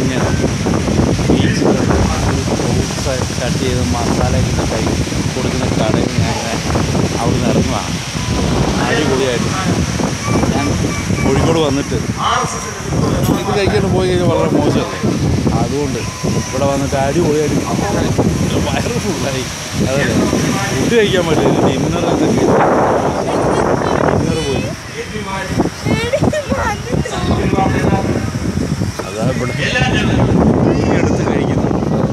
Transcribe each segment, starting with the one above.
തന്നെയാണ് beach fruits cut ചെയ്ത് മസാലയൊക്കെ ഇട്ട് കൈ കൊടുക്കുന്ന കടയിൽ ഞാൻ ഇങ്ങനെ അവിടെ നിന്ന് ഇറങ്ങുകയാണ് അടിപൊളിയായിട്ട് ഞാൻ കോഴിക്കോട് വന്നിട്ട് ഇത് കഴിക്കാണ്ട് പോയി കഴിഞ്ഞാൽ വളരെ മോശമല്ലേ അതുകൊണ്ട് ഇവിടെ വന്നിട്ട് അടിപൊളിയായിട്ട് വയറ് ഫുള്ളായി അതല്ലേ ഫുഡ് കഴിക്കാൻ പറ്റില്ല ഡിന്നർ എന്നൊക്കെ ഡിന്നർ പോയി അതാ ഇവിടെ എടുത്ത് കഴിക്കുന്നു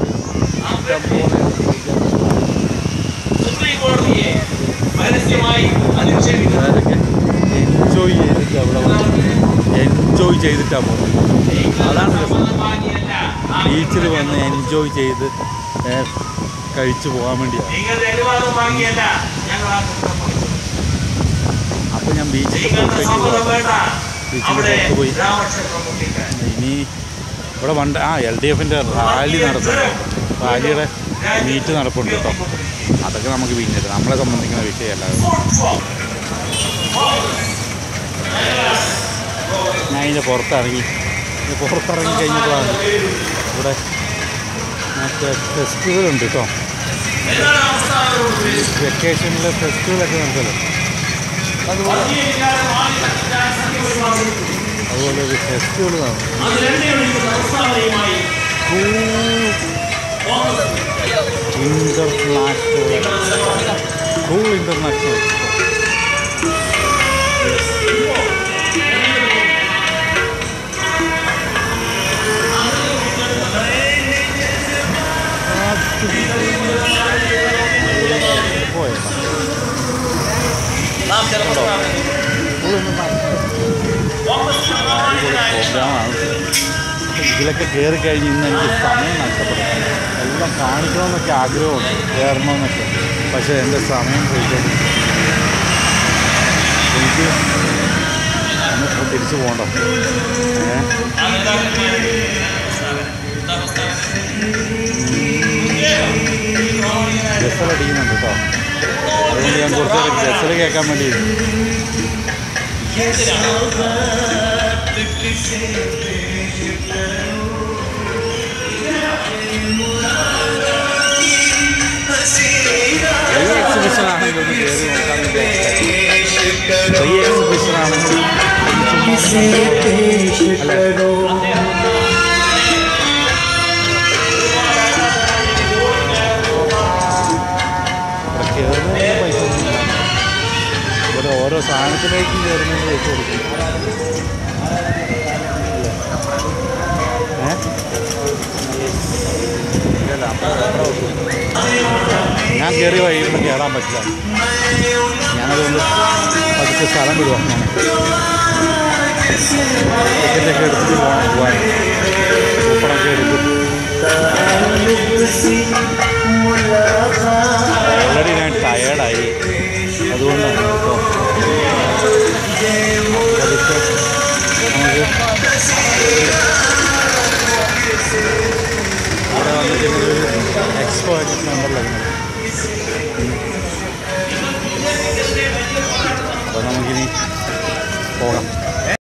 സുപ്രീം കോടതിയെ പരസ്യമായി അധിക്ഷേപിക്കുന്നു അതൊക്കെ എൻജോയ് ചെയ്തിട്ട് അവിടെ വന്ന് എൻജോയ് ചെയ്തിട്ടാണ് പോകുന്നത് അതാണ് രസം വാങ്ങിയല്ല ബീച്ചിൽ വന്ന് എൻജോയ് ചെയ്ത് ഏ, കഴിച്ചു പോകാൻ വേണ്ടിയാണ് നിങ്ങളുടെ അനുവാദം വാങ്ങിയല്ല ഞങ്ങൾ ആ കുറ്റം വഹിച്ചത്. അപ്പോൾ ഞാൻ ബീച്ചിൽ നിങ്ങളുടെ സമ്മതം വേണ്ട ബീച്ചിൽ അവിടെ പുറത്ത് പോയി രാമക്ഷേത്രം പൊട്ടിക്കാൻ ഇനി ഇവിടെ വണ്ട ആ എൽ ഡി എഫിൻ്റെ റാലി നടത്തുന്നുണ്ട് റാലിയുടെ മീറ്റ് നടപ്പുണ്ട് കേട്ടോ അതൊക്കെ നമുക്ക് പിന്നീട് നമ്മളെ സംബന്ധിക്കുന്ന വിഷയമല്ല ഞാൻ ഇതിൻ്റെ പുറത്തിറങ്ങി ഇത് പുറത്തിറങ്ങി കഴിഞ്ഞപ്പോഴാണ് ഇവിടെ മറ്റേ ഫെസ്റ്റിവൽ ഉണ്ട് കേട്ടോ എന്താണ് അവസ്ഥ അവരോട് ചോദിച്ചത്? വെക്കേഷനിലെ ഫെസ്റ്റിവലൊക്കെ നടത്തല്ലോ അതുപോലെ വർഗീയവികാരം ആളിക്കത്തിക്കാൻ സഖ്യപരിവാർ അതുപോലെ ഒരു ഫെസ്റ്റിവൽ നടന്നു അത് രണ്ടേ വിളിക്കുന്ന പ്രസ്താവനയുമായി ഇന്റർനാഷണൽ കൂൾ ഇന്റർനാഷണൽ നാം ചില പ്രസ്താവനകൾ കോൺഗ്രസ് പ്രമാണികരായ പ്രോഗ്രാമാണ് ഇതിലൊക്കെ കയറി കഴിഞ്ഞ് ഇന്ന് എനിക്ക് സമയം നഷ്ടപ്പെടും എല്ലാം കാണിക്കണമെന്നൊക്കെ ആഗ്രഹമുണ്ട് കയറണമെന്നൊക്കെ പക്ഷേ എൻ്റെ സമയം പോയിക്കൊണ്ട് എനിക്ക് എന്നിപ്പോൾ തിരിച്ചു പോകണ്ടോ ഏ ആ നേതാക്കന്മാരുടെ പ്രസ്താവന എന്താ പ്രസ്താവന ഗസലടിക്കുന്നുണ്ട് കേട്ടോ അതുകൊണ്ട് ഞാൻ കുറച്ച് നേരം ഗസൽ കേൾക്കാൻ വേണ്ടി ഫ്രീ എക്സിബിഷൻ ആണെങ്കിൽ ഒന്ന് കയറി നോക്കാൻ വിചാരിച്ചു ഫ്രീ എക്സിബിഷൻ ആണെങ്കിൽ ഇവിടെ കയറുന്നതിന് പൈസ ഒന്നും ഇല്ല. ഇവിടെ ഓരോ സാധനത്തിലേക്ക് കയറുന്നതിന് പൈസ കൊടുക്കും ഏ? ഇല്ലല്ല, അപ്പോ എത്ര കൊടുക്കും? ഞാൻ കയറി വഴിയിൽ കയറാൻ പറ്റില്ല ഞാനതുകൊണ്ട് പതുക്കെ സ്ഥലം വിടുവാ ഞാൻ ടിക്കറ്റൊക്കെ എടുത്തിട്ട് പോകണം പോകാൻ കൂപ്പണൊക്കെ എടുക്കും ഓൾറെഡി ഞാൻ ടയേർഡായി അതുകൊണ്ടാണ് കേട്ടോ പതുക്കെ നമുക്ക് അവിടെ വന്നിട്ട് ഒരു എക്സ്പോ ഒക്കെ ഉണ്ടല്ലോ ഇതിന്. അപ്പോൾ നമുക്കിനി പോകാം